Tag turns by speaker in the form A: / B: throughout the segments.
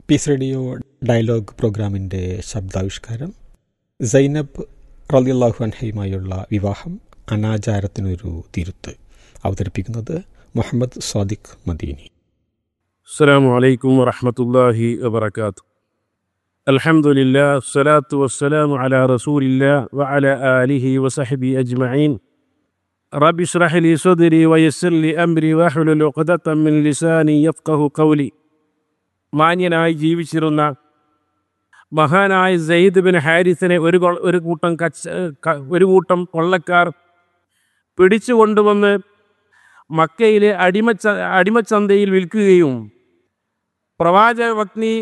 A: Piece radio dialogue പ്രോഗ്രാമിൻ്റെ ശബ്ദാവിഷ്കാരം സൈനബ് റലിയല്ലാഹു അൻഹയുമായുള്ള വിവാഹം അനാചാരത്തിനൊരു തിരുത്ത് അവതരിപ്പിക്കുന്നത് മുഹമ്മദ് സാദിഖ് മദീനി
B: السلام عليكم ورحمة الله وبركاته الحمد لله الصلاة والسلام على رسول الله وعلى آله وصحبه أجمعين رب اشرح لي صدري ويسر لي أمري واحلل عقدة من لساني يفقه قولي മാന്യനായി ജീവിച്ചിരുന്ന മഹാനായ സെയ്ദ് ബിൻ ഹാരിസിനെ ഒരു കൊ- ഒരു കൂട്ടം കച്ച ക- ഒരു കൂട്ടം കൊള്ളക്കാർ പിടിച്ചു കൊണ്ടുവന്ന് മക്കയിലെ അടിമച്ച അടിമച്ചന്തയിൽ വിൽക്കുകയും പ്രവാചക പത്നി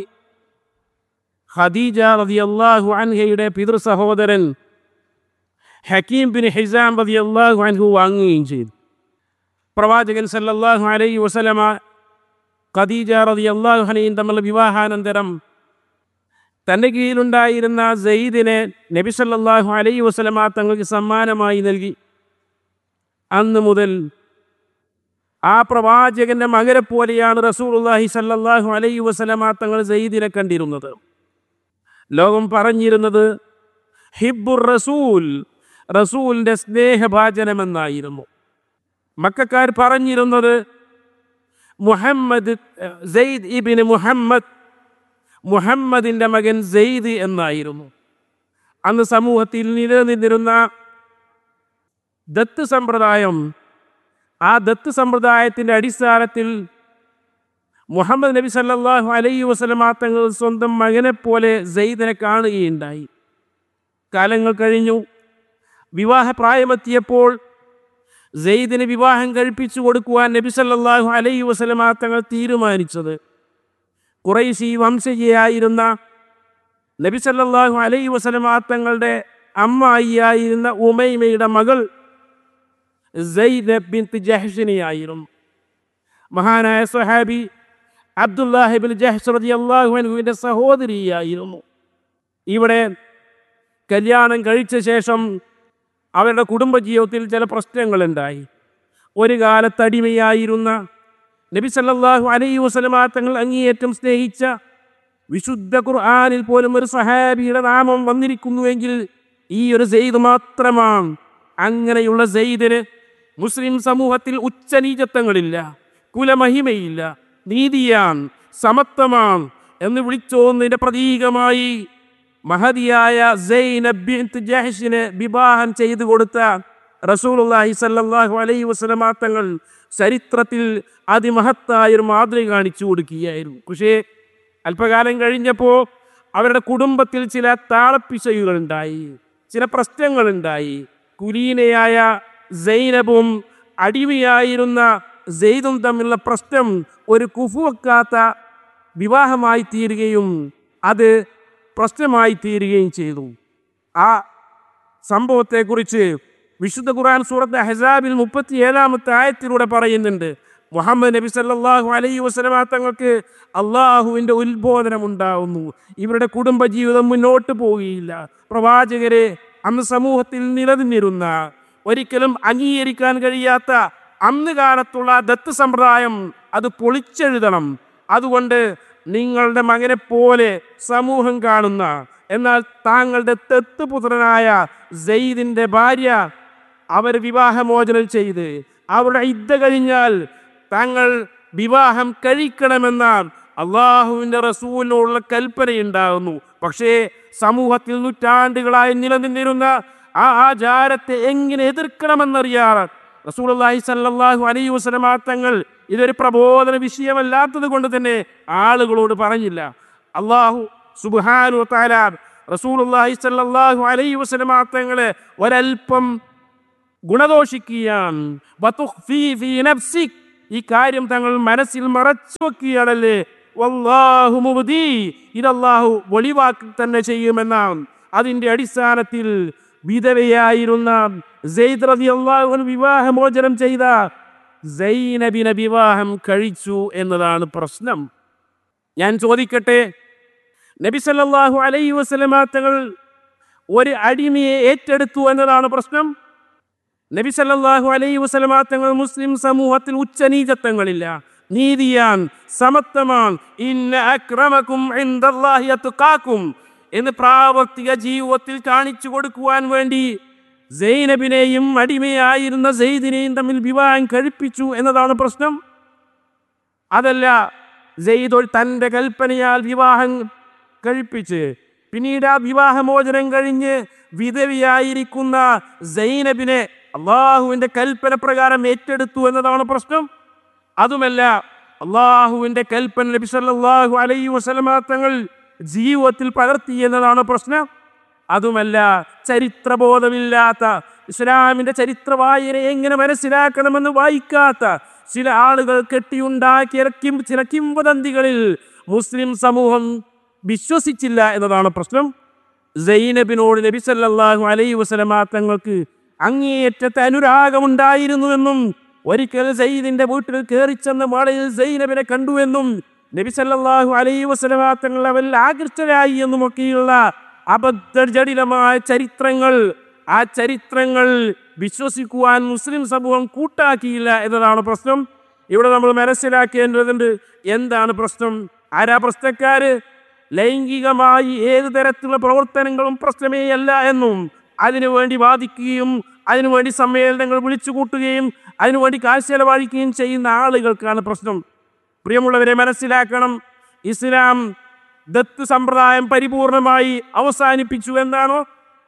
B: ഖദീജ റളിയല്ലാഹു അൻഹയുടെ പിതൃ സഹോദരൻ ഹക്കീം ബിൻ ഹിസാം റളിയല്ലാഹു അൻഹു വാങ്ങുകയും ചെയ്തു പ്രവാചകൻ സല്ലല്ലാഹു അലൈഹി വസല്ലമ ഖദീജ റളിയല്ലാഹു അൻഹയും തമ്മിലുള്ള വിവാഹാനന്തരം തൻ്റെ കീഴിലുണ്ടായിരുന്ന സെയ്ദിനെ നബി സല്ലല്ലാഹു അലൈഹി വസല്ലമ തങ്ങൾക്ക് സമ്മാനമായി നൽകി അന്ന് മുതൽ ആ പ്രവാചകന്റെ മകനെ പോലെയാണ് റസൂലുള്ളാഹി സല്ലല്ലാഹു അലൈഹി വസല്ലമ തങ്ങൾ സെയ്ദിനെ കണ്ടിരുന്നത് ലോകം പറഞ്ഞിരുന്നത് ഹിബ്ബുർ റസൂൽ റസൂലിന്റെ സ്നേഹഭാചനമെന്നായിരുന്നു മക്കാർ പറഞ്ഞിരുന്നത് മുഹമ്മദ് സെയ്ദ് ഇബിന് മുഹമ്മദ് മുഹമ്മദിന്റെ മകൻ സെയ്ദ് എന്നായിരുന്നു അന്ന് സമൂഹത്തിൽ നിലനിന്നിരുന്ന ദത്ത് സമ്പ്രദായം ആ ദത്ത് സമ്പ്രദായത്തിൻ്റെ അടിസ്ഥാനത്തിൽ മുഹമ്മദ് നബി സല്ലല്ലാഹു അലൈഹി വസല്ലമ തങ്ങൾ സ്വന്തം മകനെ പോലെ സെയ്ദിനെ കാണുകയുണ്ടായി കാലങ്ങൾ കഴിഞ്ഞു വിവാഹപ്രായമെത്തിയപ്പോൾ സെയ്ദിന് വിവാഹം കഴിപ്പിച്ചു കൊടുക്കുവാൻ നബി സല്ലല്ലാഹു അലൈഹി വസല്ലമ തങ്ങൾ തീരുമാനിച്ചത് കുറേശി വംശജയായിരുന്ന നബി സല്ലല്ലാഹു അലൈഹി വസല്ലമ തങ്ങളുടെ അമ്മായിയായിരുന്ന ഉമൈമയുടെ മകൾ സൈനബ് ബിൻത്ത് ജഹ്ഷിനെയായിരുന്നു മഹാനായ സഹാബി അബ്ദുല്ലാഹിബിൻ ജഹ്സ് റളിയല്ലാഹു അൻഹുവിൻ്റെ സഹോദരിയായിരുന്നു ഇവിടെ കല്യാണം കഴിച്ച ശേഷം അവരുടെ കുടുംബജീവിതത്തിൽ ചില പ്രശ്നങ്ങളുണ്ടായി ഒരു കാലത്ത് അടിമയായിരുന്ന നബി സല്ലല്ലാഹു അലൈഹി വസല്ലമ തങ്ങൾ അങ്ങേയറ്റം സ്നേഹിച്ച വിശുദ്ധ ഖുർആനിൽ പോലും ഒരു സഹാബിയുടെ നാമം വന്നിരിക്കുന്നുവെങ്കിൽ ഈ ഒരു സെയ്ദ് മാത്രമാണ് അങ്ങനെയുള്ള സെയ്ദിന് മുസ്ലിം സമൂഹത്തിൽ ഉച്ചനീചത്വങ്ങളില്ല കുലമഹിമയില്ല നീതിയാൻ സമത്വമാണ് എന്ന് വിളിച്ചോന്നതിന്റെ പ്രതീകമായി മഹതിയായ സൈനബ് ബിൻത്ത് ജഹ്ഷിന് വിവാഹം ചെയ്തു കൊടുത്ത റസൂലുള്ളാഹി സല്ലല്ലാഹു അലൈഹി വസല്ലമ തങ്ങൾ ചരിത്രത്തിൽ അതിമഹത്തായ ഒരു മാതൃക കാണിച്ചു കൊടുക്കുകയായിരുന്നു പക്ഷേ അല്പകാലം കഴിഞ്ഞപ്പോൾ അവരുടെ കുടുംബത്തിൽ ചില താളപ്പിശകുകളുണ്ടായി ചില പ്രശ്നങ്ങളുണ്ടായി കുലീനയായ സൈനബും അടിമയായിരുന്ന സെയ്ദും തമ്മിലുള്ള പ്രശ്നം ഒരു കുഫുവെക്കാത്ത വിവാഹമായി തീരുകയും അത് പ്രശ്നമായി തീരുകയും ചെയ്തു ആ സംഭവത്തെക്കുറിച്ച് വിശുദ്ധ ഖുർആൻ സൂറത്ത് ഹസാബിൽ മുപ്പത്തി ഏഴാമത്തെ ആയത്തിലൂടെ പറയുന്നുണ്ട് മുഹമ്മദ് നബി സല്ലല്ലാഹു അലൈഹി വസല്ലമ തങ്ങൾക്ക് അള്ളാഹുവിൻ്റെ ഉത്ബോധനം ഉണ്ടാവുന്നു ഇവരുടെ കുടുംബജീവിതം മുന്നോട്ട് പോവുകയില്ല പ്രവാചകരെ അന്ന് സമൂഹത്തിൽ നിലനിന്നിരുന്ന ഒരിക്കലും അംഗീകരിക്കാൻ കഴിയാത്ത അന്ന് കാലത്തുള്ള ദത്ത് സമ്പ്രദായം അത് പൊളിച്ചെഴുതണം അതുകൊണ്ട് നിങ്ങളുടെ മകനെ പോലെ സമൂഹം കാണുന്ന എന്നാൽ താങ്കളുടെ ദത്ത് പുത്രനായ സെയ്ദിന്റെ ഭാര്യ അവർ വിവാഹമോചനം ചെയ്ത് അവരുടെ ഇദ്ദ കഴിഞ്ഞാൽ താങ്കൾ വിവാഹം കഴിക്കണമെന്ന അള്ളാഹുവിൻ്റെ റസൂലിനുള്ള കൽപ്പനയുണ്ടാകുന്നു പക്ഷേ സമൂഹത്തിൽ നൂറ്റാണ്ടുകളായി നിലനിന്നിരുന്ന ആ ആചാരത്തെ എങ്ങനെ എതിർക്കണമെന്നറിയാതെ റസൂലുള്ളാഹി സല്ലല്ലാഹു അലൈഹി വസല്ലമ തങ്ങൾ ഇതൊരു പ്രബോധന വിഷയമല്ലാത്തത് കൊണ്ട് തന്നെ ആളുകളോട് പറഞ്ഞില്ല അള്ളാഹു സുബ്ഹാനു തആല റസൂലുള്ളാഹി സല്ലല്ലാഹു അലൈഹി വസല്ലമ തങ്ങളെ ഒരൽപ്പം ഗുണദോഷിക്കുകയാണ് വതുഖ്ഫീ ഫീ നഫ്സിക് ഈ കാര്യം തങ്ങൾ മനസ്സിൽ മറച്ചു വെക്കുകയാണല്ലേ വല്ലാഹു മുബ്ദി ഇതല്ലാഹു വെളിവാക്കി തന്നെ ചെയ്യുമെന്നാണ് അതിന്റെ അടിസ്ഥാനത്തിൽ വിധവയായിരുന്ന സെയ്ദ് റളിയല്ലാഹു അൻഹു വിവാഹമോചനം ചെയ്ത സൈനബിനെ വിവാഹം കഴിച്ചു എന്നതാണ് പ്രശ്നം ഞാൻ ചോദിക്കട്ടെ നബി സല്ലല്ലാഹു അലൈഹി വസല്ലമ തങ്ങൾ ഒരു അടിമയെ ഏറ്റെടുത്തു എന്നതാണ് പ്രശ്നം നബി സല്ലല്ലാഹു അലൈഹി വസല്ലമ തങ്ങൾ മുസ്ലിം സമൂഹത്തിൽ ഉച്ചനീചത്വങ്ങളില്ല നീതിയാൻ സമത്വമാൻ ഇന്ന അക്രമക്കും ഇൻദല്ലാഹി അത്ഖാക്കും എന്ന് പ്രാവർത്തിക ജീവിതത്തിൽ കാണിച്ചു കൊടുക്കുവാൻ വേണ്ടി സൈനബിനെയും അടിമയായിരുന്ന സെയ്ദിനെയും തമ്മിൽ വിവാഹം കഴിപ്പിച്ചു എന്നതാണ് പ്രശ്നം അതല്ല സെയ്ദ് തൻ്റെ കൽപ്പനയാൽ വിവാഹം കഴിപ്പിച്ച് പിന്നീട് ആ വിവാഹമോചനം കഴിഞ്ഞ് വിധവിയായിരിക്കുന്ന സൈനബിനെ അള്ളാഹുവിൻ്റെ കൽപ്പന പ്രകാരം ഏറ്റെടുത്തു എന്നതാണ് പ്രശ്നം അതുമല്ല അള്ളാഹുവിൻ്റെ കൽപ്പന നബി സല്ലല്ലാഹു അലൈഹി വസല്ലമ തങ്ങൾ ജീവിതത്തിൽ പകർത്തി എന്നതാണ് പ്രശ്നം അതുമല്ല ചരിത്രബോധമില്ലാത്ത ഇസ്ലാമിന്റെ ചരിത്ര വായന എങ്ങനെ മനസ്സിലാക്കണമെന്ന് വായിക്കാത്ത ചില ആളുകൾ കെട്ടിയുണ്ടാക്കിയ കിം ചില കിംവദന്തികളിൽ മുസ്ലിം സമൂഹം വിശ്വസിച്ചില്ല എന്നതാണ് പ്രശ്നം സൈനബിനോട് നബി സല്ലല്ലാഹു അലൈഹി വസല്ലമ തങ്ങൾക്ക് അങ്ങേയറ്റത്തെ അനുരാഗമുണ്ടായിരുന്നുവെന്നും ഒരിക്കൽ സയ്യിദിന്റെ വീട്ടിൽ കയറിച്ചെന്ന മാളയിൽ സൈനബിനെ കണ്ടുവെന്നും നബി സല്ലല്ലാഹു അലൈഹി വസല്ലമ തങ്ങൾ അവരിൽ ആകൃഷ്ടരായി എന്നുമൊക്കെയുള്ള അബദ്ധജടിലമായ ചരിത്രങ്ങൾ ആ ചരിത്രങ്ങൾ വിശ്വസിക്കുവാൻ മുസ്ലിം സമൂഹം കൂട്ടാക്കിയില്ല എന്നതാണ് പ്രശ്നം ഇവിടെ നമ്മൾ മനസ്സിലാക്കേണ്ടതുണ്ട് എന്താണ് പ്രശ്നം ആരാ പ്രശ്നക്കാര് ലൈംഗികമായി ഏത് തരത്തിലുള്ള പ്രവർത്തനങ്ങളും പ്രശ്നമേയല്ല എന്നും അതിനുവേണ്ടി വാദിക്കുകയും അതിനുവേണ്ടി സമ്മേളനങ്ങൾ വിളിച്ചു കൂട്ടുകയും അതിനുവേണ്ടി കാശ് ചെലവഴിക്കുകയും ചെയ്യുന്ന ആളുകൾക്കാണ് പ്രശ്നം പ്രിയമുള്ളവരെ മനസ്സിലാക്കണം ഇസ്ലാം ദത്ത് സമ്പ്രദായം പരിപൂർണമായി അവസാനിപ്പിച്ചു എന്നാണോ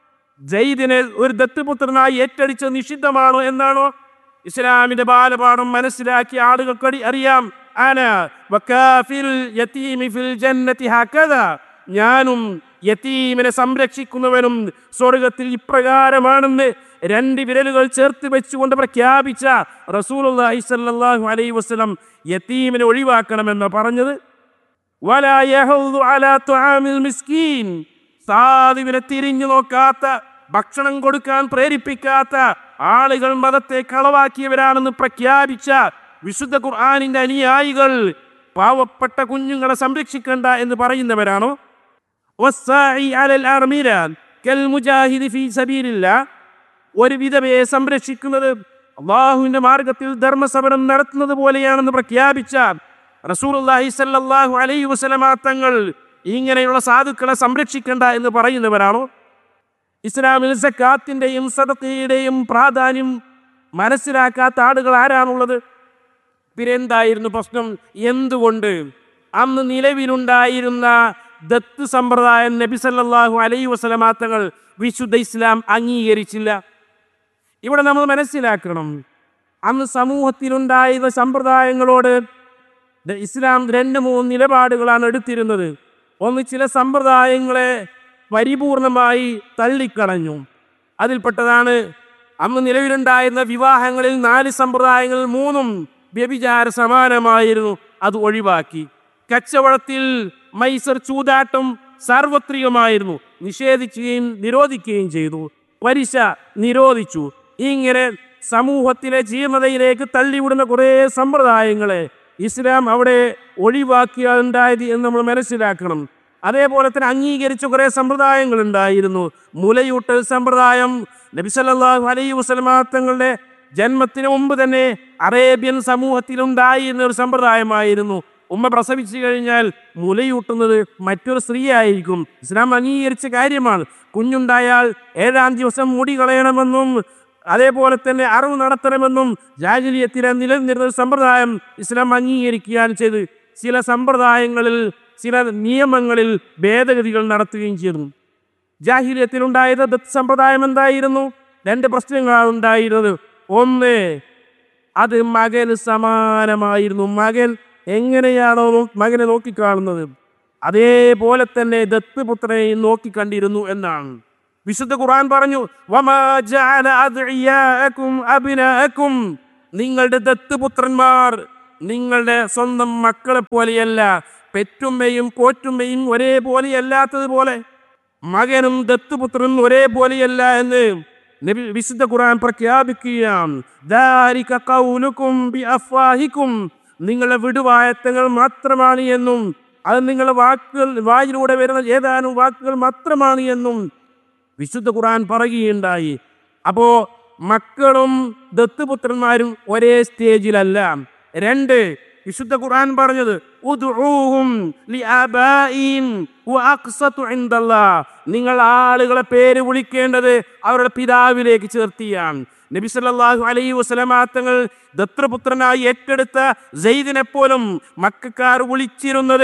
B: ജയ്ദിനെ ഒരു ദത്തുപുത്രനായി ഏറ്റടിച്ചത് നിഷിദ്ധമാണോ എന്നാണോ ഇസ്ലാമിന്റെ ബാലപാഠം മനസ്സിലാക്കിയ ആളുകൾക്ക് അടി- അറിയാം ആന വക്കാഫിൽ യതീമി ഫിൽ ജന്നതി ഹകദ ഞാനും യതീമിനെ സംരക്ഷിക്കുന്നവനും സ്വർഗത്തിൽ ഇപ്രകാരമാണെന്ന് രണ്ട് വിരലുകൾ ചേർത്ത് വെച്ചുകൊണ്ട് പ്രഖ്യാപിച്ച റസൂലുള്ളാഹി സ്വല്ലല്ലാഹു അലൈഹി വസല്ലം യതീമിനെ ഒഴിവാക്കണമെന്ന് പറഞ്ഞത് വലാ യഹുദു അലാ തുആമിൽ മിസ്കീൻ സാധുവിനെ തിരിഞ്ഞു നോക്കാത്ത ഭക്ഷണം കൊടുക്കാൻ പ്രേരിപ്പിക്കാത്ത ആളുകൾ മതത്തെ കളവാക്കിയവരാണെന്ന് പ്രഖ്യാപിച്ച വിശുദ്ധ ഖുർആാനിന്റെ അനുയായികൾ പാവപ്പെട്ട കുഞ്ഞുങ്ങളെ സംരക്ഷിക്കണ്ട എന്ന് പറയുന്നവരാണോ വസ്സാഇ അലൽ അർമിലാൻ കൽ മുജാഹിദി ഫീ സബീലില്ലാ ഒരു വിധവയെ സംരക്ഷിക്കുന്നത് അള്ളാഹുവിന്റെ മാർഗത്തിൽ ധർമ്മസമരം നടത്തുന്നത് പോലെയാണെന്ന് പ്രഖ്യാപിച്ച റസൂലുള്ളാഹി സല്ലല്ലാഹു അലൈഹി വസല്ലമ തങ്ങൾ ഇങ്ങനെയുള്ള സാധുക്കളെ സംരക്ഷിക്കണ്ട എന്ന് പറയുന്നവരാണോ ഇസ്ലാമിൽ സക്കാത്തിൻ്റെയും സദക്കയുടെയും പ്രാധാന്യം മനസ്സിലാക്കാത്ത ആളുകൾ ആരാണുള്ളത് പിന്നെ എന്തായിരുന്നു പ്രശ്നം എന്തുകൊണ്ട് അന്ന് നിലവിലുണ്ടായിരുന്ന ദത്ത് സമ്പ്രദായം നബി സല്ലല്ലാഹു അലൈഹി വസല്ലമ തങ്ങൾ വിശുദ്ധ ഇസ്ലാം അംഗീകരിച്ചില്ല ഇവിടെ നമ്മൾ മനസ്സിലാക്കണം അന്ന് സമൂഹത്തിലുണ്ടായിരുന്ന സമ്പ്രദായങ്ങളോട് ദ- ഇസ്ലാം രണ്ട് മൂന്ന് നിലപാടുകളാണ് എടുത്തിരുന്നത് ഒന്ന് ചില സമ്പ്രദായങ്ങളെ പരിപൂർണമായി തള്ളിക്കളഞ്ഞു അതിൽപ്പെട്ടതാണ് അന്ന് നിലവിലുണ്ടായിരുന്ന വിവാഹങ്ങളിൽ നാല് സമ്പ്രദായങ്ങളിൽ മൂന്നും വ്യഭിചാര സമാനമായിരുന്നു അത് ഒഴിവാക്കി കച്ചവടത്തിൽ മൈസർ ചൂതാട്ടം സാർവത്രികമായിരുന്നു നിഷേധിക്കുകയും നിരോധിക്കുകയും ചെയ്തു പലിശ നിരോധിച്ചു ഇങ്ങനെ സമൂഹത്തിലെ ജീർണതയിലേക്ക് തള്ളിവിടുന്ന കുറേ സമ്പ്രദായങ്ങളെ ഇസ്ലാം അവിടെ ഒഴിവാക്കിയുണ്ടായത് എന്ന് നമ്മൾ മനസ്സിലാക്കണം അതേപോലെ തന്നെ അംഗീകരിച്ച കുറേ സമ്പ്രദായങ്ങൾ ഉണ്ടായിരുന്നു മുലയൂട്ടൽ സമ്പ്രദായം നബിസല്ലാഹു അലൈഹി വസ്ലമാ തങ്ങളുടെ ജന്മത്തിന് മുമ്പ് തന്നെ അറേബ്യൻ സമൂഹത്തിലുണ്ടായിരുന്ന ഒരു സമ്പ്രദായമായിരുന്നു ഉമ്മ പ്രസവിച്ചു കഴിഞ്ഞാൽ മുലയൂട്ടുന്നത് മറ്റൊരു സ്ത്രീ ആയിരിക്കും ഇസ്ലാം അംഗീകരിച്ച കാര്യമാണ് കുഞ്ഞുണ്ടായാൽ ഏഴാം ദിവസം മുടി കളയണമെന്നും അതേപോലെ തന്നെ അറിവ് നടത്തണമെന്നും ജാഹിലിയത്തിലെ നിലനിന്നിരുന്ന ഒരു സമ്പ്രദായം ഇസ്ലാം അംഗീകരിക്കുകയാണ് ചെയ്ത് ചില സമ്പ്രദായങ്ങളിൽ ചില നിയമങ്ങളിൽ ഭേദഗതികൾ നടത്തുകയും ചെയ്തു ജാഹിലിയത്തിലുണ്ടായത് ദത്ത് സമ്പ്രദായം എന്തായിരുന്നു രണ്ട് പ്രശ്നങ്ങളാണ് ഉണ്ടായിരുന്നത് ഒന്ന് അത് മകന് സമാനമായിരുന്നു മകൻ എങ്ങനെയാണോ നോ- മകനെ നോക്കിക്കാണുന്നത് അതേപോലെ തന്നെ ദത്തുപുത്രനെ നോക്കിക്കണ്ടിരുന്നു എന്നാണ് വിശുദ്ധ ഖുർആൻ പറഞ്ഞു "വമാ ജഅല അദ്ഇയാഅക്കും അബ്നാഅക്കും." നിങ്ങളുടെ ദത്തുപുത്രന്മാർ നിങ്ങളുടെ സ്വന്തം മക്കളെ പോലെയല്ല പെറ്റുമ്മയും പോറ്റുമ്മയും ഒരേപോലെയല്ലാത്തതുപോലെ മകനും ദത്തുപുത്രനും ഒരേപോലെയല്ല എന്ന് നബി വിശുദ്ധ ഖുർആൻ പ്രഖ്യാപിക്കുകയാണ് "ദാലിക ഖൗലുക്കും ബിഅഫ്വാഹിക്കും." നിങ്ങളുടെ വിടുവായത്തങ്ങൾ മാത്രമാണ് എന്നും അത് നിങ്ങളുടെ വാക്കുകൾ വായിലൂടെ വരുന്ന ഏതാനും വാക്കുകൾ മാത്രമാണ് എന്നും വിശുദ്ധ ഖുർആൻ പറയുകയുണ്ടായി അപ്പോ മക്കളും ദത്തുപുത്രന്മാരും ഒരേ സ്റ്റേജിലല്ല രണ്ട് വിശുദ്ധ ഖുർആൻ പറഞ്ഞത് ഉദ്ഊഹും ലിആബാഇഹിം വഅഖ്സതു ഇൻദല്ലാഹ്. നിങ്ങൾ ആളുകളെ പേര് വിളിക്കേണ്ടത് അവരുടെ പിതാവിലേക്ക് ചേർത്തിയാണ് നബി സല്ലല്ലാഹു അലൈഹി വസല്ലമ തങ്ങൾ ദത്രപുത്രനായി ഏറ്റെടുത്ത സെയ്ദിനെ പോലും മക്കാർ വിളിച്ചിരുന്നത്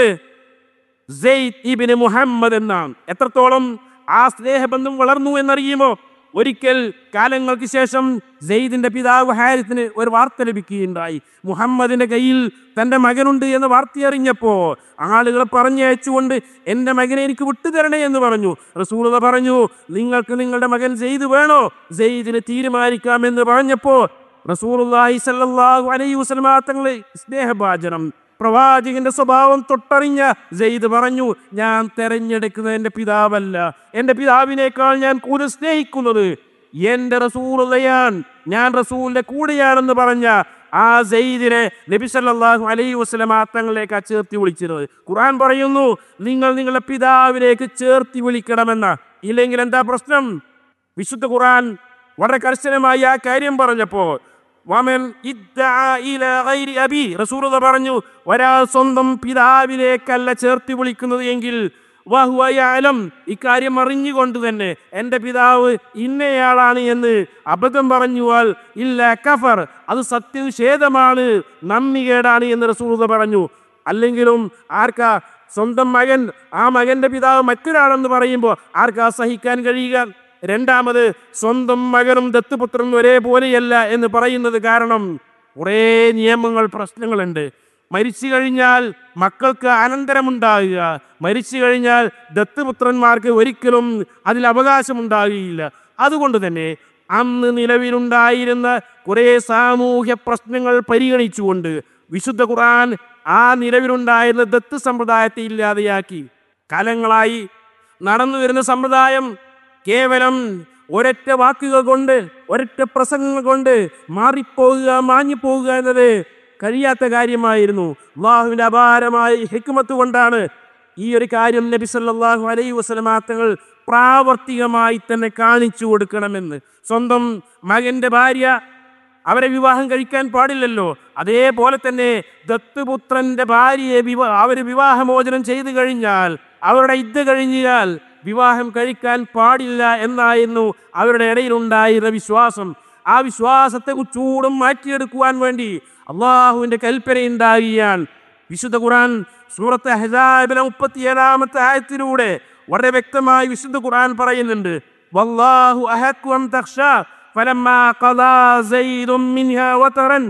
B: സെയ്ദ് ഇബിന് മുഹമ്മദ് എന്നാണ് എത്രത്തോളം ആ സ്നേഹബന്ധം വളർന്നു എന്നറിയുമോ ഒരിക്കൽ കാലങ്ങൾക്ക് ശേഷം സെയ്ദിന്റെ പിതാവ് ഹാരിത്തിന് ഒരു വാർത്ത ലഭിക്കുകയുണ്ടായി മുഹമ്മദിന്റെ കയ്യിൽ തന്റെ മകനുണ്ട് എന്ന് വാർത്ത അറിഞ്ഞപ്പോ ആളുകളെ പറഞ്ഞയച്ചുകൊണ്ട് എൻ്റെ മകനെ എനിക്ക് വിട്ടുതരണേ എന്ന് പറഞ്ഞു റസൂലത പറഞ്ഞു നിങ്ങൾക്ക് നിങ്ങളുടെ മകൻ സെയ്ദ് വേണോ സെയ്ദിന് തീരുമാനിക്കാമെന്ന് പറഞ്ഞപ്പോ റസൂലുള്ളാഹി സല്ലല്ലാഹു അലൈഹി വസല്ലമ തങ്ങളെ സ്നേഹഭാചനം പ്രവാചകന്റെ സ്വഭാവം തൊട്ടറിഞ്ഞ ജെയ്ദ് പറഞ്ഞു ഞാൻ തെരഞ്ഞെടുക്കുന്നത് എൻ്റെ പിതാവല്ല എൻ്റെ പിതാവിനേക്കാൾ ഞാൻ കൂടുതൽ സ്നേഹിക്കുന്നത് എൻ്റെ റസൂലുള്ളയാൻ ഞാൻ റസൂലിന്റെ കൂടെയാണെന്ന് പറഞ്ഞ ആ സെയ്ദിനെ നബി സല്ലല്ലാഹു അലൈഹി വസല്ലമ തങ്ങളിലേക്ക് ചേർത്തി വിളിച്ചിരുന്നത് ഖുർആൻ പറയുന്നു നിങ്ങൾ നിങ്ങളുടെ പിതാവിലേക്ക് ചേർത്തി വിളിക്കണമെന്ന ഇല്ലെങ്കിൽ എന്താ പ്രശ്നം വിശുദ്ധ ഖുർആൻ വളരെ കർശനമായി ആ കാര്യം പറഞ്ഞപ്പോൾ വമൻ ഇദ്ദഅ ഇലാ ഗൈരി അബി റസൂലുള്ളാഹി പറഞ്ഞു ഒരാൾ സ്വന്തം പിതാവിലേക്കല്ല ചേർത്തി വിളിക്കുന്നത് എങ്കിൽ വഹുവ യഅലം ഇക്കാര്യം അറിഞ്ഞുകൊണ്ട് തന്നെ എൻ്റെ പിതാവ് ഇന്നയാളാണ് എന്ന് അബദ്ധം പറഞ്ഞുവാൽ ഇല്ല കഫർ അത് സത്യനിഷേധമാണ് നന്ദികേടാണ് എന്ന് റസൂലുള്ളാഹി പറഞ്ഞു അല്ലെങ്കിലും ആർക്കാ സ്വന്തം മകൻ ആ മകന്റെ പിതാവ് മറ്റൊരാളെന്ന് പറയുമ്പോൾ ആർക്കാ സഹിക്കാൻ കഴിയുക രണ്ടാമത് സ്വന്തം മകനും ദത്തുപുത്രനും ഒരേപോലെയല്ല എന്ന് പറയുന്നത് കാരണം കുറേ നിയമങ്ങൾ പ്രശ്നങ്ങളുണ്ട് മരിച്ചു കഴിഞ്ഞാൽ മക്കൾക്ക് അനന്തരമുണ്ടാകുക മരിച്ചു കഴിഞ്ഞാൽ ദത്തുപുത്രന്മാർക്ക് ഒരിക്കലും അതിൽ അവകാശമുണ്ടാകുകയില്ല അതുകൊണ്ട് തന്നെ അന്ന് നിലവിലുണ്ടായിരുന്ന കുറേ സാമൂഹ്യ പ്രശ്നങ്ങൾ പരിഗണിച്ചുകൊണ്ട് വിശുദ്ധ ഖുർആൻ ആ നിലവിലുണ്ടായിരുന്ന ദത്ത് സമ്പ്രദായത്തെ ഇല്ലാതെയാക്കി കാലങ്ങളായി നടന്നു വരുന്ന സമ്പ്രദായം കേവലം ഒരൊറ്റ വാക്കുകൾ കൊണ്ട് ഒരൊറ്റ പ്രസംഗങ്ങൾ കൊണ്ട് മാറിപ്പോകുക മാഞ്ഞു പോകുക എന്നത് കഴിയാത്ത കാര്യമായിരുന്നു അള്ളാഹുവിന്റെ അപാരമായ ഹിക്മത്ത് കൊണ്ടാണ് ഈ ഒരു കാര്യം നബി സല്ലല്ലാഹു അലൈഹി വസല്ലമ തങ്ങൾ പ്രാവർത്തികമായി തന്നെ കാണിച്ചു കൊടുക്കണമെന്ന് സ്വന്തം മകന്റെ ഭാര്യ അവരെ വിവാഹം കഴിക്കാൻ പാടില്ലല്ലോ അതേപോലെ തന്നെ ദത്തുപുത്രന്റെ ഭാര്യയെ വിവാ അവര് വിവാഹമോചനം ചെയ്തു കഴിഞ്ഞാൽ അവരുടെ ഇദ്ദ കഴിഞ്ഞാൽ വിവാഹം കഴിക്കാൻ പാടില്ല എന്നായിരുന്നു അവരുടെ ഇടയിലുണ്ടായിരുന്ന വിശ്വാസം ആ വിശ്വാസത്തെ ചൂടും മാറ്റിയെടുക്കുവാൻ വേണ്ടി അള്ളാഹുവിന്റെ കൽപ്പന ഉണ്ടാകുകയാണ് വിശുദ്ധ ഖുർആൻ സൂറത്ത് ഹജാബിലെ മുപ്പത്തിയേഴാമത്തെ ആയത്തിലൂടെ വളരെ വ്യക്തമായി വിശുദ്ധ ഖുർആൻ പറയുന്നുണ്ട് വല്ലാഹു അഹക്കു അൻ തഖ്ഷാ فلما قضى زيد منها وطرا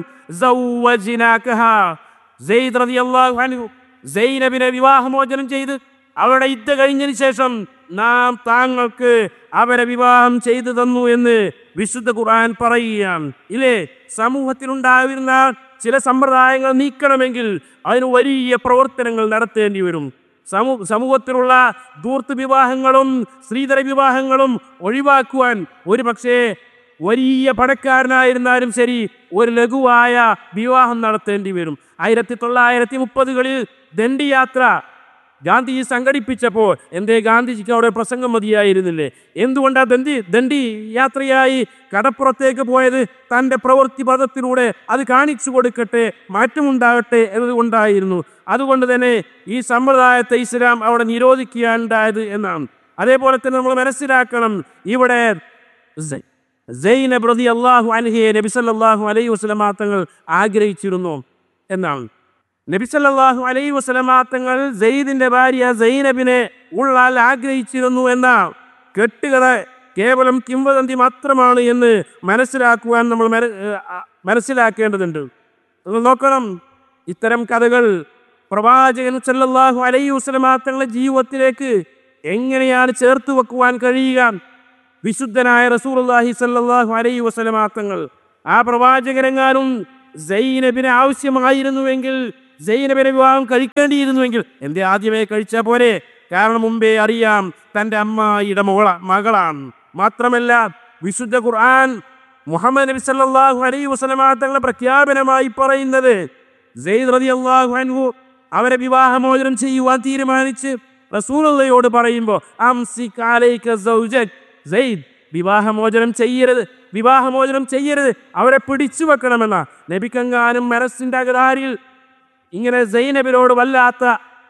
B: زوجناكها സെയ്ദ് റളിയല്ലാഹു അൻഹു സൈനബിനെ വിവാഹമോചനം ചെയ്ത് അവരുടെ യുദ്ധ കഴിഞ്ഞതിന് ശേഷം നാം താങ്കൾക്ക് അവരെ വിവാഹം ചെയ്തു തന്നു എന്ന് വിശുദ്ധ ഖുർആൻ പറയുകയാണ് ഇല്ലേ സമൂഹത്തിലുണ്ടായിരുന്ന ചില സമ്പ്രദായങ്ങൾ നീക്കണമെങ്കിൽ അതിന് വലിയ പ്രവർത്തനങ്ങൾ നടത്തേണ്ടി വരും സമൂ സമൂഹത്തിലുള്ള ദൂർത്ത് വിവാഹങ്ങളും സ്ത്രീധര വിവാഹങ്ങളും ഒഴിവാക്കുവാൻ ഒരു പക്ഷേ വലിയ പണക്കാരനായിരുന്നാലും ശരി ഒരു ലഘുവായ വിവാഹം നടത്തേണ്ടി വരും ആയിരത്തി തൊള്ളായിരത്തി മുപ്പതുകളിൽ ദണ്ഡി യാത്ര ഗാന്ധി സംഘടിപ്പിച്ചപ്പോൾ എന്തേ ഗാന്ധിജിക്ക് അവിടെ പ്രസംഗം മതിയായിരുന്നില്ലേ എന്തുകൊണ്ടാ ദണ്ഡി ദണ്ഡി യാത്രയായി കടപ്പുറത്തേക്ക് പോയത് തൻ്റെ പ്രവൃത്തി പദത്തിലൂടെ അത് കാണിച്ചു കൊടുക്കട്ടെ മാറ്റമുണ്ടാകട്ടെ എന്നതുകൊണ്ടായിരുന്നു അതുകൊണ്ട് തന്നെ ഈ സമ്പ്രദായത്തെ ഇസ്ലാം അവിടെ നിരോധിക്കുകയുണ്ടായത് എന്നാണ് അതേപോലെ തന്നെ നമ്മൾ മനസ്സിലാക്കണം ഇവിടെ സ- സൈനബ് റതി അള്ളാഹു അൻഹയെ നബി സല്ലല്ലാഹു അലൈഹി വസല്ലമ തങ്ങൾ ആഗ്രഹിച്ചിരുന്നു എന്നാണ് നബി സല്ലല്ലാഹു അലൈഹി വസല്ലമ തങ്ങൾ സെയ്ദിന്റെ ഭാര്യ സൈനബിനെ ഉള്ളാൽ ആഗ്രഹിച്ചിരുന്നു എന്ന കെട്ടുകഥ കേവലം കിംവദന്തി മാത്രമാണ് എന്ന് മനസ്സിലാക്കുവാൻ നമ്മൾ മന- ഏഹ് ആ- മനസ്സിലാക്കേണ്ടതുണ്ട് നിങ്ങൾ നോക്കണം ഇത്തരം കഥകൾ പ്രവാചകൻ സല്ലല്ലാഹു അലൈഹി വസല്ലമ തങ്ങളുടെ ജീവിതത്തിലേക്ക് എങ്ങനെയാണ് ചേർത്ത് വെക്കുവാൻ കഴിയുക വിശുദ്ധനായ റസൂലുള്ളാഹി സല്ലല്ലാഹു അലൈഹി വസല്ലമ തങ്ങൾ ആ പ്രവാചകരെങ്ങാനും സൈനബിനെ ആവശ്യമായിരുന്നുവെങ്കിൽ സൈനബിനെ വിവാഹം കഴിക്കേണ്ടിയിരുന്നുവെങ്കിൽ എന്തേ ആദ്യമേ കഴിച്ചാൽ പോരെ കാരണം മുമ്പേ അറിയാം തൻ്റെ അമ്മായിയുടെ മോള മകളാണ് മാത്രമല്ല വിശുദ്ധ ഖുർആൻ മുഹമ്മദ് നബി സല്ലല്ലാഹു അലൈഹി വസല്ലമ തങ്ങളുടെ പ്രഖ്യാപനമായി പറയുന്നത് സെയ്ദ് റളിയല്ലാഹു അൻഹു അവരെ വിവാഹമോചനം ചെയ്യുവാൻ തീരുമാനിച്ച് റസൂലുള്ളയോട് പറയുമ്പോൾ അംസിക് അലൈക സൗജക് സെയ്ദ് വിവാഹമോചനം ചെയ്യരുത് വിവാഹമോചനം ചെയ്യരുത് അവരെ പിടിച്ചു വെക്കണമെന്ന നബിക്കെങ്ങാനും മനസ്സിന്റെ അകതാരിൽ ഇങ്ങനെ സൈനബിനോട് വല്ലാത്ത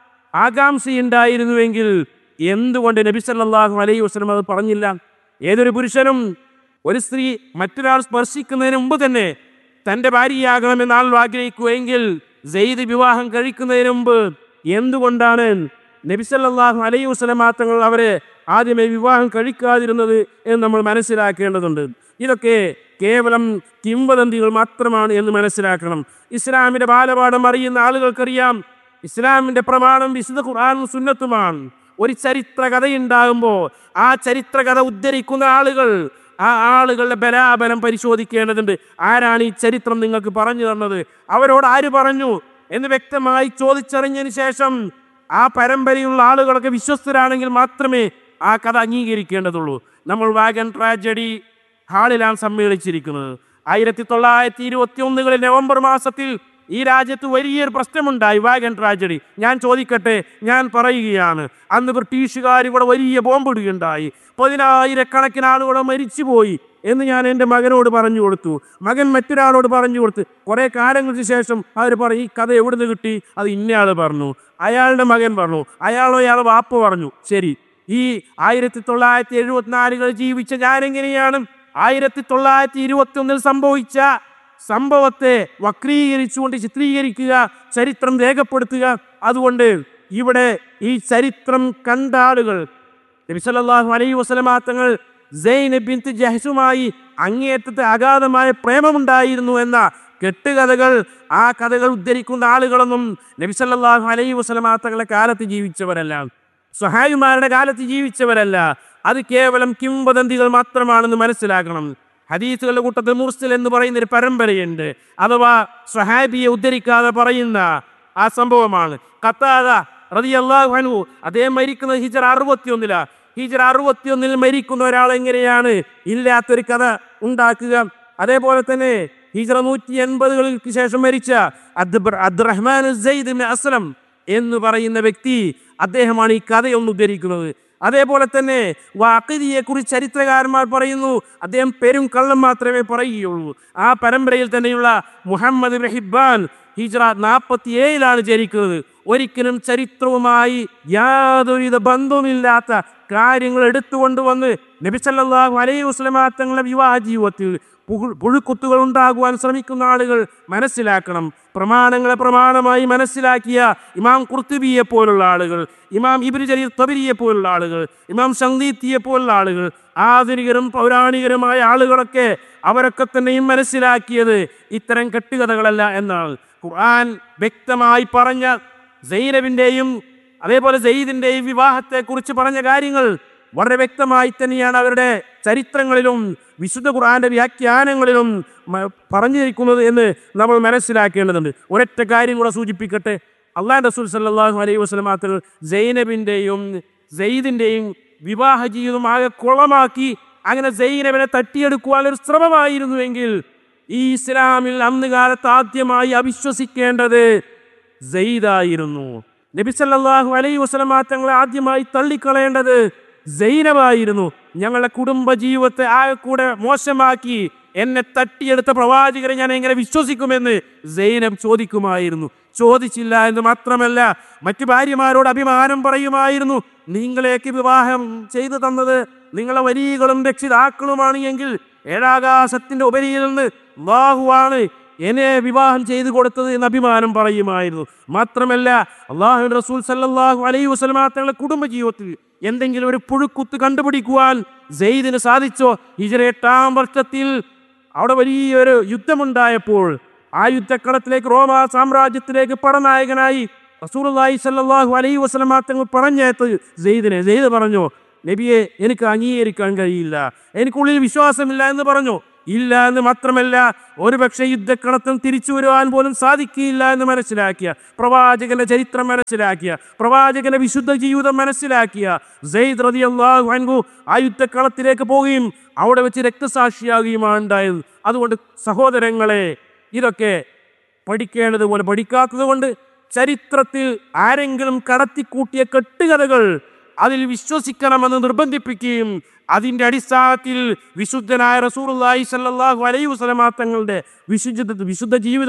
B: ആകാംക്ഷയുണ്ടായിരുന്നുവെങ്കിൽ എന്തുകൊണ്ട് നബി സല്ലല്ലാഹു അലൈഹി വസല്ലം അത് പറഞ്ഞില്ല ഏതൊരു പുരുഷനും ഒരു സ്ത്രീ മറ്റൊരാൾ സ്പർശിക്കുന്നതിന് മുമ്പ് തന്നെ തൻ്റെ ഭാര്യയാകണമെന്ന് ആൾ ആഗ്രഹിക്കുമെങ്കിൽ സെയ്ദ് വിവാഹം കഴിക്കുന്നതിന് മുമ്പ് എന്തുകൊണ്ടാണ് നബി സല്ലല്ലാഹു അലൈഹി വസല്ലം തങ്ങൾ അവരെ ആദ്യമേ വിവാഹം കഴിക്കാതിരുന്നത് എന്ന് നമ്മൾ മനസ്സിലാക്കേണ്ടതുണ്ട് ഇതൊക്കെ കേവലം കിംവദന്തികൾ മാത്രമാണ് എന്ന് മനസ്സിലാക്കണം ഇസ്ലാമിന്റെ ബാലപാഠം അറിയുന്ന ആളുകൾക്കറിയാം ഇസ്ലാമിന്റെ പ്രമാണം വിശുദ്ധ ഖുർആാനും സുന്നത്തുമാണ് ഒരു ചരിത്ര കഥയുണ്ടാകുമ്പോൾ ആ ചരിത്ര കഥ ഉദ്ധരിക്കുന്ന ആളുകൾ ആ ആളുകളുടെ ബലാബലം പരിശോധിക്കേണ്ടതുണ്ട് ആരാണ് ഈ ചരിത്രം നിങ്ങൾക്ക് പറഞ്ഞു തന്നത് അവരോട് ആര് പറഞ്ഞു എന്ന് വ്യക്തമായി ചോദിച്ചറിഞ്ഞതിന് ശേഷം ആ പരമ്പരയുള്ള ആളുകളൊക്കെ വിശ്വസ്തരാണെങ്കിൽ മാത്രമേ ആ കഥ അംഗീകരിക്കേണ്ടതുള്ളൂ നമ്മൾ വാഗൻ ട്രാജഡി ഹാളിലാണ് സമ്മേളിച്ചിരിക്കുന്നത് ആയിരത്തി തൊള്ളായിരത്തി ഇരുപത്തി ഒന്നുകളിൽ നവംബർ മാസത്തിൽ ഈ രാജ്യത്ത് വലിയൊരു പ്രശ്നമുണ്ടായി വാഗൻ ട്രാജഡി ഞാൻ ചോദിക്കട്ടെ ഞാൻ പറയുകയാണ് അന്ന് ബ്രിട്ടീഷുകാർ ഇവിടെ വലിയ ബോംബിടുകയുണ്ടായി പതിനായിരക്കണക്കിന് ആളുകൾ മരിച്ചുപോയി എന്ന് ഞാൻ എൻ്റെ മകനോട് പറഞ്ഞു കൊടുത്തു മകൻ മറ്റൊരാളോട് പറഞ്ഞു കൊടുത്ത് കുറേ കാലങ്ങൾക്ക് ശേഷം അവർ പറയും ഈ കഥ എവിടുന്ന് കിട്ടി അത് ഇന്നയാൾ പറഞ്ഞു അയാളുടെ മകൻ പറഞ്ഞു അയാളോ അയാൾ വാപ്പ പറഞ്ഞു ശരി ഈ ആയിരത്തി തൊള്ളായിരത്തി എഴുപത്തിനാലുകൾ ജീവിച്ച ഞാനെങ്ങനെയാണ് ആയിരത്തി തൊള്ളായിരത്തി ഇരുപത്തി ഒന്നിൽ സംഭവിച്ച സംഭവത്തെ വക്രീകരിച്ചുകൊണ്ട് ചിത്രീകരിക്കുക ചരിത്രം രേഖപ്പെടുത്തുക അതുകൊണ്ട് ഇവിടെ ഈ ചരിത്രം കണ്ട ആളുകൾ നബി സല്ലല്ലാഹു അലൈഹി വസല്ലമ തങ്ങൾ സൈനബ് ബിൻത്ത് ജഹ്സുമായി അങ്ങേയറ്റത്തെ അഗാധമായ പ്രേമമുണ്ടായിരുന്നു എന്ന കെട്ടുകഥകൾ ആ കഥകൾ ഉദ്ധരിക്കുന്ന ആളുകളൊന്നും നബി സല്ലല്ലാഹു അലൈഹി വസല്ലമ തങ്ങളുടെ കാലത്ത് ജീവിച്ചവരല്ല സഹായിമാരുടെ കാലത്ത് ജീവിച്ചവരല്ല അത് കേവലം കിംവദന്തികൾ മാത്രമാണെന്ന് മനസ്സിലാക്കണം ഹദീസുകളുടെ കൂട്ടത്തിൽ മുർസിൽ എന്ന് പറയുന്ന ഒരു പരമ്പരയുണ്ട് അഥവാ സ്വഹാബിയെ ഉദ്ധരിക്കാതെ പറയുന്ന ആ സംഭവമാണ് കത്താത റളിയല്ലാഹു അൻഹു അദ്ദേഹം മരിക്കുന്നത് ഹിജറ അറുപത്തിയൊന്നിലാ ഹിജറ അറുപത്തിയൊന്നിൽ മരിക്കുന്ന ഒരാൾ എങ്ങനെയാണ് ഇല്ലാത്തൊരു കഥ ഉണ്ടാക്കുക അതേപോലെ തന്നെ ഹിജറ നൂറ്റി എൺപതുകൾക്ക് ശേഷം മരിച്ച അദ്ബർ- അബ്ദുറഹ്മാൻ സെയ്ദ് ഇബ്നു അസ്ലം എന്ന് പറയുന്ന വ്യക്തി അദ്ദേഹമാണ് ഈ കഥയൊന്ന് ഉദ്ധരിക്കുന്നത് അതേപോലെ തന്നെ വാക്കിദിയെ കുറിച്ച് ചരിത്രകാരന്മാർ പറയുന്നു അദ്ദേഹം പെരും കള്ളം മാത്രമേ പറയുകയുള്ളൂ ആ പരമ്പരയിൽ തന്നെയുള്ള മുഹമ്മദ് ഇബ്നു ഹിബ്ബാൻ ഹിജ്റ നാൽപ്പത്തി ഏഴിലാണ് ജനിക്കുന്നത് ഒരിക്കലും ചരിത്രവുമായി യാതൊരുവിധ ബന്ധവുമില്ലാത്ത കാര്യങ്ങൾ എടുത്തുകൊണ്ടുവന്ന് നബി സല്ലല്ലാഹു അലൈഹി വസല്ലമ തങ്ങളുടെ വിവാഹ ജീവിതത്തിൽ പുഴു- പുഴുക്കുത്തുകൾ ഉണ്ടാകുവാൻ ശ്രമിക്കുന്ന ആളുകൾ മനസ്സിലാക്കണം പ്രമാണങ്ങളെ പ്രമാണമായി മനസ്സിലാക്കിയ ഇമാം കുർത്തുബിയെ പോലുള്ള ആളുകൾ ഇമാം ഇബ്നു ജരീർ തബരിയെ പോലുള്ള ആളുകൾ ഇമാം സംഗീത്തിയെ പോലുള്ള ആളുകൾ ആധുനികരും പൗരാണികരുമായ ആളുകളൊക്കെ അവരൊക്കെ തന്നെയും മനസ്സിലാക്കിയത് ഇത്തരം കെട്ടുകഥകളല്ല എന്നാണ് ഖുർആൻ വ്യക്തമായി പറഞ്ഞ സൈനബിൻ്റെയും അതേപോലെ സെയ്ദിൻ്റെയും വിവാഹത്തെക്കുറിച്ച് പറഞ്ഞ കാര്യങ്ങൾ വളരെ വ്യക്തമായി തന്നെയാണ് അവരുടെ ചരിത്രങ്ങളിലും വിശുദ്ധ ഖുർആന്റെ വ്യാഖ്യാനങ്ങളിലും മ- പറഞ്ഞിരിക്കുന്നത് എന്ന് നമ്മൾ മനസ്സിലാക്കേണ്ടതുണ്ട് ഒരൊറ്റ കാര്യം കൂടെ സൂചിപ്പിക്കട്ടെ അള്ളാഹ് റസൂൽ സല്ലല്ലാഹു അലൈഹി വസല്ലം മാത്രം സൈനബിൻ്റെയും സെയ്ദിൻ്റെയും വിവാഹ ജീവിതം ആകെ കുളമാക്കി അങ്ങനെ സൈനബിനെ തട്ടിയെടുക്കുവാൻ ഒരു ശ്രമമായിരുന്നുവെങ്കിൽ ഈ ഇസ്ലാമിൽ അന്ന് കാലത്ത് ആദ്യമായി അവിശ്വസിക്കേണ്ടത് സെയ്ദായിരുന്നു നബി സല്ലല്ലാഹു അലൈഹി വസല്ലം തങ്ങളെ ആദ്യമായി തള്ളിക്കളയേണ്ടത് സൈനബായിരുന്നു ഞങ്ങളുടെ കുടുംബ ജീവിതത്തെ ആകെ കൂടെ മോശമാക്കി എന്നെ തട്ടിയെടുത്ത പ്രവാചകരെ ഞാൻ എങ്ങനെ വിശ്വസിക്കുമെന്ന് സൈനബ് ചോദിക്കുമായിരുന്നു ചോദിച്ചില്ല എന്ന് മാത്രമല്ല മറ്റു ഭാര്യമാരോട് അഭിമാനം പറയുമായിരുന്നു നിങ്ങളേക്ക് വിവാഹം ചെയ്തു തന്നത് നിങ്ങളെ വരികളും രക്ഷിതാക്കളുമാണ് എങ്കിൽ ഏഴാകാശത്തിന്റെ ഉപരിയിൽ നിന്ന് അള്ളാഹുവാണ് എന്നെ വിവാഹം ചെയ്തു കൊടുത്തത് എന്ന് അഭിമാനം പറയുമായിരുന്നു മാത്രമല്ല അള്ളാഹു റസൂൽ സല്ലല്ലാഹു അലൈഹി വസല്ലമ തങ്ങളുടെ കുടുംബ ജീവിതത്തിൽ എന്തെങ്കിലും ഒരു പുഴുക്കുത്ത് കണ്ടുപിടിക്കുവാൻ സെയ്ദിന് സാധിച്ചോ ഹിജറ എട്ടാം വർഷത്തിൽ അവിടെ വലിയൊരു യുദ്ധമുണ്ടായപ്പോൾ ആ യുദ്ധക്കളത്തിലേക്ക് റോമ സാമ്രാജ്യത്തിലേക്ക് പടനായകനായി റസൂലുള്ളാഹി സല്ലല്ലാഹു അലൈഹി വസല്ലമ തങ്ങൾ പറഞ്ഞേത്ത് സെയ്ദിനെ സെയ്ദ് പറഞ്ഞു നബിയെ എനിക്ക് അംഗീകരിക്കാൻ കഴിയില്ല എനിക്കുള്ളിൽ വിശ്വാസമില്ല എന്ന് പറഞ്ഞു ഇല്ല എന്ന് മാത്രമല്ല ഒരുപക്ഷെ യുദ്ധക്കളത്തിൽ തിരിച്ചു വരുവാൻ പോലും സാധിക്കില്ല എന്ന് മനസ്സിലാക്കിയ പ്രവാചകന്റെ ചരിത്രം മനസ്സിലാക്കിയ പ്രവാചകന്റെ വിശുദ്ധ ജീവിതം മനസ്സിലാക്കിയ സെയ്ദ് റളിയല്ലാഹു അൻഹു ആ യുദ്ധക്കളത്തിലേക്ക് പോവുകയും അവിടെ വെച്ച് രക്തസാക്ഷിയാകുകയുമാണ് ഉണ്ടായത് അതുകൊണ്ട് സഹോദരങ്ങളെ ഇതൊക്കെ പഠിക്കേണ്ടത് പോലെ പഠിക്കാത്തത് കൊണ്ട് ചരിത്രത്തിൽ ആരെങ്കിലും കടത്തിക്കൂട്ടിയ കെട്ടുകഥകൾ അതിൽ വിശ്വസിക്കണമെന്ന് നിർബന്ധിപ്പിക്കുകയും അതിൻ്റെ അടിസ്ഥാനത്തിൽ വിശുദ്ധനായ റസൂറുല്ലാഹി സല്ലല്ലാഹു അലൈഹി വസല്ലമ തങ്ങളുടെ വിശുദ്ധ വിശുദ്ധ ജീവിതം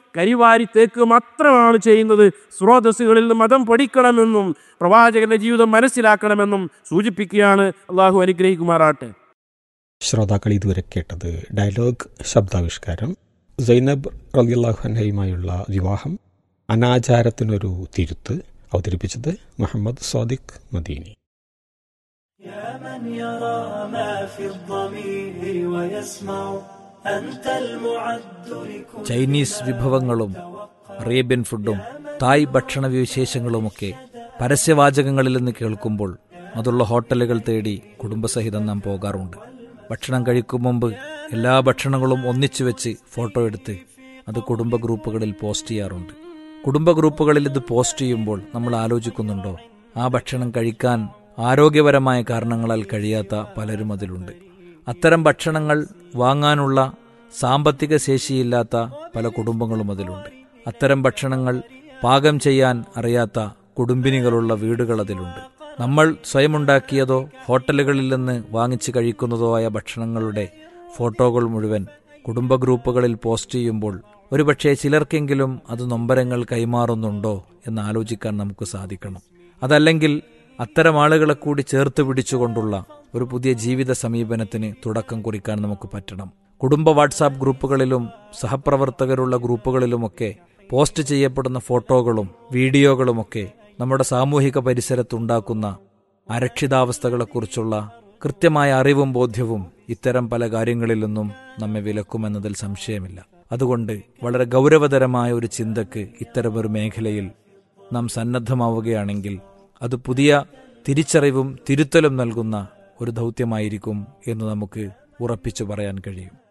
B: കരിവാരി തേക്ക് മാത്രമാണ് ചെയ്യുന്നത് സ്രോതസ്സുകളിൽ നിന്ന് മതം പഠിക്കണമെന്നും പ്രവാചകന്റെ ജീവിതം മനസ്സിലാക്കണമെന്നും സൂചിപ്പിക്കുകയാണ് അള്ളാഹു അനുഗ്രഹിക്കുമാറാട്ടെ
A: ശ്രോതാക്കൾ ഇതുവരെ കേട്ടത് ഡയലോഗ് ശബ്ദാവിഷ്കാരം സൈനബ് റലിയല്ലാഹു അൻഹയുമായുള്ള വിവാഹം അനാചാരത്തിനൊരു തിരുത്ത് അവതരിപ്പിച്ചത് മുഹമ്മദ് സാദിഖ് മദീനി
C: يا من يرى ما في الضمير ويسمع أنت المعد لكل
D: ചൈനീസ് വിഭവങ്ങളും അറേബ്യൻ ഫുഡും തായ് ഭക്ഷണ വിശേഷങ്ങളുമൊക്കെ പരസ്യവാചകങ്ങളിൽ നിന്ന് കേൾക്കുമ്പോൾ അതുള്ള ഹോട്ടലുകൾ തേടി കുടുംബസഹിതം നാം പോകാറുണ്ട് ഭക്ഷണം കഴിക്കും മുമ്പ് എല്ലാ ഭക്ഷണങ്ങളും ഒന്നിച്ചു വെച്ച് ഫോട്ടോ എടുത്ത് അത് കുടുംബ ഗ്രൂപ്പുകളിൽ പോസ്റ്റ് ചെയ്യാറുണ്ട് കുടുംബ ഗ്രൂപ്പുകളിൽ ഇത് പോസ്റ്റ് ചെയ്യുമ്പോൾ നമ്മൾ ആലോചിക്കുന്നുണ്ടോ ആ ഭക്ഷണം കഴിക്കാൻ ആരോഗ്യപരമായ കാരണങ്ങളാൽ കഴിയാത്ത പലരും അതിലുണ്ട് അത്തരം ഭക്ഷണങ്ങൾ വാങ്ങാനുള്ള സാമ്പത്തിക ശേഷിയില്ലാത്ത പല കുടുംബങ്ങളും അതിലുണ്ട് അത്തരം ഭക്ഷണങ്ങൾ പാകം ചെയ്യാൻ അറിയാത്ത കുടുംബിനികളുള്ള വീടുകൾ അതിലുണ്ട് നമ്മൾ സ്വയമുണ്ടാക്കിയതോ ഹോട്ടലുകളിൽ നിന്ന് വാങ്ങിച്ച് കഴിക്കുന്നതോ ആയ ഭക്ഷണങ്ങളുടെ ഫോട്ടോകൾ മുഴുവൻ കുടുംബ ഗ്രൂപ്പുകളിൽ പോസ്റ്റ് ചെയ്യുമ്പോൾ ഒരുപക്ഷെ ചിലർക്കെങ്കിലും അത് നൊമ്പരങ്ങൾ കൈമാറുന്നുണ്ടോ എന്ന് ആലോചിക്കാൻ നമുക്ക് സാധിക്കണം അതല്ലെങ്കിൽ അത്തരം ആളുകളെ കൂടി ചേർത്ത് പിടിച്ചുകൊണ്ടുള്ള ഒരു പുതിയ ജീവിത സമീപനത്തിന് തുടക്കം കുറിക്കാൻ നമുക്ക് പറ്റണം കുടുംബ വാട്സാപ്പ് ഗ്രൂപ്പുകളിലും സഹപ്രവർത്തകരുള്ള ഗ്രൂപ്പുകളിലുമൊക്കെ പോസ്റ്റ് ചെയ്യപ്പെടുന്ന ഫോട്ടോകളും വീഡിയോകളുമൊക്കെ നമ്മുടെ സാമൂഹിക പരിസരത്തുണ്ടാക്കുന്ന അരക്ഷിതാവസ്ഥകളെക്കുറിച്ചുള്ള കൃത്യമായ അറിവും ബോധ്യവും ഇത്തരം പല കാര്യങ്ങളിൽ നിന്നും നമ്മെ വിലക്കുമെന്നതിൽ സംശയമില്ല അതുകൊണ്ട് വളരെ ഗൗരവതരമായ ഒരു ചിന്തക്ക് ഇത്തരമൊരു മേഖലയിൽ നാം സന്നദ്ധമാവുകയാണെങ്കിൽ അത് പുതിയ തിരിച്ചറിവും തിരുത്തലും നൽകുന്ന ഒരു ദൗത്യമായിരിക്കും എന്ന് നമുക്ക് ഉറപ്പിച്ചു പറയാൻ കഴിയും